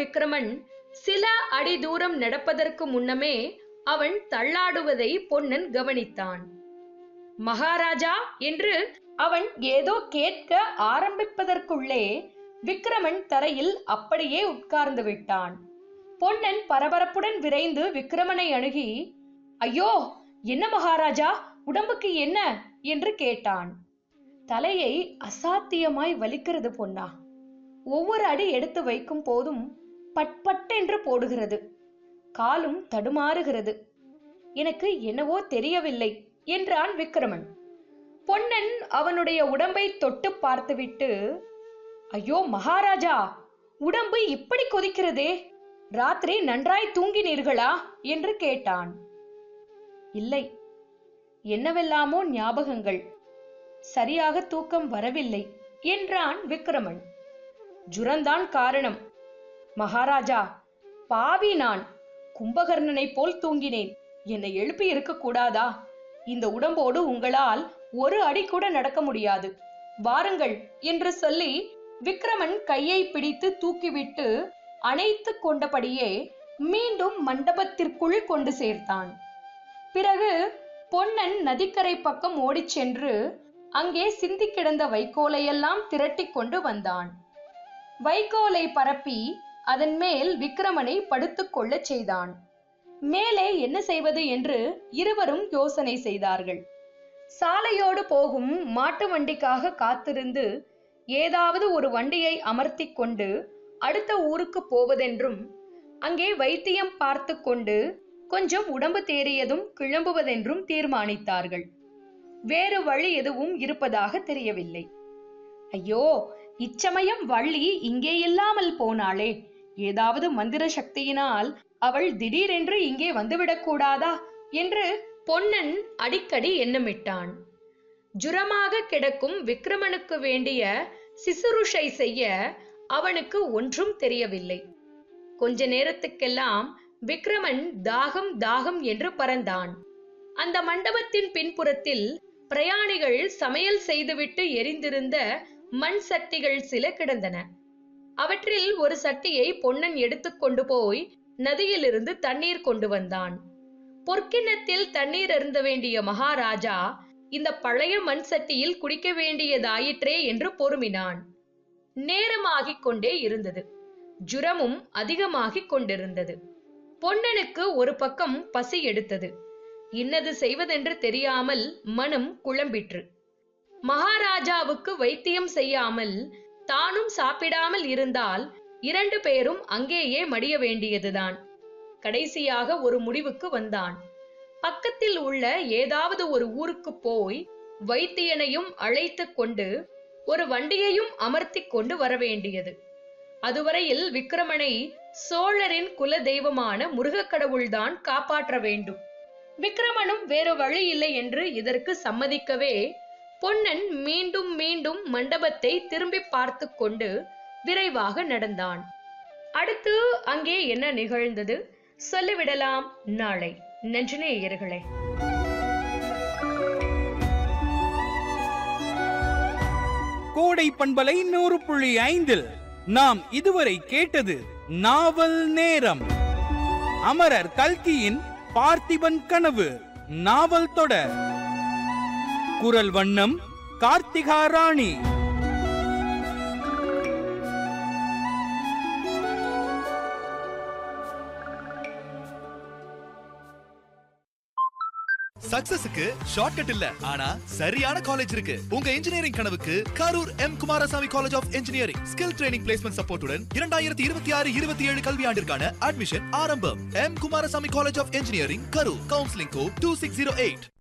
விக்ரமன் சில அடி தூரம் நடப்பதற்கு முன்னமே அவன் தள்ளாடுவதை பொன்னன் கவனித்தான் மகாராஜா என்று அவன் ஏதோ கேட்க ஆரம்பிப்பதற்குள்ளே விக்ரமன் தரையில் அப்படியே உட்கார்ந்து விட்டான் பொன்னன் பரபரப்புடன் விரைந்து விக்ரமனை அணுகி ஐயோ என்ன மகாராஜா உடம்புக்கு என்ன என்று கேட்டான் தலையை அசாத்தியமாய் வலிக்கிறது பொன்னா ஒவ்வொரு அடி எடுத்து வைக்கும் போதும் பட்பட்டென்று போடுகிறது காலும் தடுமாறுகிறது எனக்கு என்னவோ தெரியவில்லை என்றான் விக்ரமன் பொன்னன் அவனுடைய உடம்பை தொட்டு பார்த்துவிட்டு ஐயோ மகாராஜா உடம்பு இப்படி கொதிக்கிறதே ராத்திரி நன்றாய் தூங்கினீர்களா என்று கேட்டான் இல்லை என்னவெல்லாமோ ஞாபகங்கள் சரியாக தூக்கம் வரவில்லை என்றான் விக்ரமன் ஜுரந்தான் காரணம் மகாராஜா பாவி நான் கும்பகர்ணனை போல் தூங்கினேன் என்னை எழுப்பி இருக்க கூடாதா இந்த உடம்போடு உங்களால் ஒரு அடி கூட நடக்க முடியாது வாருங்கள் என்று சொல்லி விக்ரமன் கையை பிடித்து தூக்கிவிட்டு அணைத்து கொண்டபடியே மீண்டும் மண்டபத்திற்குள் கொண்டு சேர்த்தான் பிறகு பொன்னன் நதிக்கரை பக்கம் ஓடிச் சென்று அங்கே சிந்தி கிடந்த வைக்கோலையெல்லாம் திரட்டி கொண்டு வந்தான் வைக்கோலை பரப்பி அதன் மேல் விக்ரமனை படுத்துக் கொள்ளச் செய்தான் மேலே என்ன செய்வது என்று இருவரும் யோசனை செய்தார்கள் சாலையோடு போகும் மாட்டு வண்டிக்காக காத்திருந்து ஏதாவது ஒரு வண்டியை அமர்த்தி கொண்டு அடுத்த ஊருக்கு போவதென்றும் அங்கே வைத்தியம் பார்த்து கொண்டு கொஞ்சம் உடம்பு தேறியதும் கிளம்புவதென்றும் தீர்மானித்தார்கள் வேறு வழி எதுவும் இருப்பதாக தெரியவில்லை ஐயோ இச்சமயம் வள்ளி இங்கே இல்லாமல் போனாளே ஏதாவது மந்திர சக்தியினால் அவள் திடீரென்று இங்கே வந்துவிடக் கூடாதா என்று பொன்னன் அடிக்கடி எண்ணமிட்டான் ஜுரமாக கிடக்கும் விக்ரமனுக்கு வேண்டிய சிசுருஷை செய்ய அவனுக்கு ஒன்றும் தெரியவில்லை கொஞ்ச நேரத்துக்கெல்லாம் விக்ரமன் தாகம் தாகம் என்று பறந்தான் அந்த மண்டபத்தின் பின்புறத்தில் பிரயாணிகள் சமையல் செய்துவிட்டு எரிந்திருந்த மண் சட்டிகள் சில கிடந்தன அவற்றில் ஒரு சட்டியை பொன்னன் எடுத்துக்கொண்டு போய் நதியிலிருந்து தண்ணீர் கொண்டு வந்தான் பொற்கிண்ணத்தில் தண்ணீர் அருந்த வேண்டிய மகாராஜா இந்த பழைய மண் சட்டியில் குடிக்க வேண்டியதாயிற்றே என்று பொறுமினான் நேரமாகிக் கொண்டே இருந்தது ஜுரமும் அதிகமாகிக் கொண்டிருந்தது பொன்னனுக்கு ஒரு பக்கம் பசி எடுத்தது இன்னது செய்வதென்று தெரியாமல் மனம் குழம்பிற்று மகாராஜாவுக்கு வைத்தியம் செய்யாமல் தானும் சாப்பிடாமல் இருந்தால் இரண்டு பேரும் அங்கேயே மடிய வேண்டியதுதான் கடைசியாக ஒரு முடிவுக்கு வந்தான் பக்கத்தில் உள்ள ஏதாவது ஒரு ஊருக்கு போய் வைத்தியனையும் அழைத்து கொண்டு ஒரு வண்டியையும் அமர்த்தி கொண்டு வர வேண்டியது அதுவரையில் விக்ரமனை சோழரின் குல தெய்வமான முருகக் கடவுள்தான் காப்பாற்ற வேண்டும் விக்ரமனும் வேறு வழி இல்லை என்று இதற்கு சம்மதிக்கவே பொன்னன் மீண்டும் மீண்டும் மண்டபத்தை திரும்பி பார்த்து கொண்டு விரைவாக நடந்தான் அடுத்து அங்கே என்ன நிகழ்ந்தது சொல்லிவிடலாம் நாளை நன்றினேயர்களே கோடை பண்பலை நூறு புள்ளி ஐந்தில் நாம் இதுவரை கேட்டது நாவல் நேரம் அமரர் கல்கியின் பார்த்திபன் கனவு நாவல் தொடர் குரல் வண்ணம் கார்த்திகா ராணி சக்சஸுக்கு ஷார்ட்கட் இல்ல ஆனா சரியான காலேஜ் இருக்கு உங்க இன்ஜினியரிங் கனவுக்கு Karur M Kumarasamy college of engineering skill training placement சப்போர்ட்டுடன் இரண்டாயிரத்தி இருபத்தி ஆறு இருபத்தி ஏழு கல்வியாண்டிற்கான அட்மிஷன் ஆரம்பம் M Kumarasamy college of engineering Karur counselling code two six zero eight